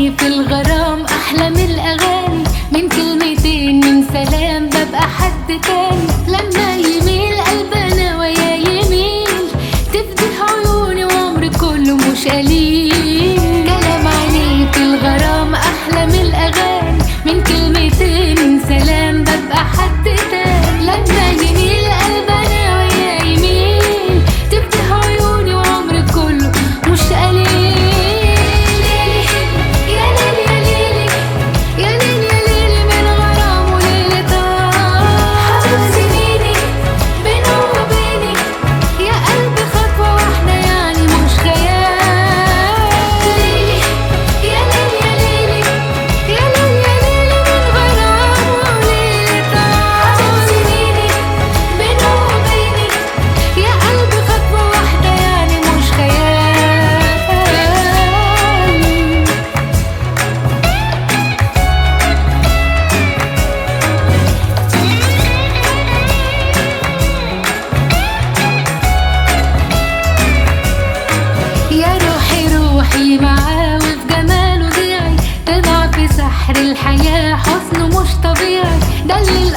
عيني في الغرام أحلى من الأغاني من كلمتين من سلام ببقى حد تاني لما يميل قلبنا ويا يميل تفدي عيوني وعمري كله مش قليل كلام عيني في الغرام أحلى من الأغاني من كلمتين من سلام ببقى حد تاني لما يميل قلبنا ويا يميل تفتح عيوني وعمري كله مش قليل يا ليل يا ليلي يا ليل يا ليلي من غرام وليلة حبيب سنيني بينه وبيني يا قلبي خطوة واحدة يعني مش خيال ليلي يا ليل يا ليلي يا ليل يا ليلي من غرام وليلة حبيب سنيني بينه وبيني يا قلبي خطوة واحدة يعني مش خيال يا روحي روحي معاه وفي جماله ضيعي تضع في سحر الحياة حسنه مش طبيعي ده اللي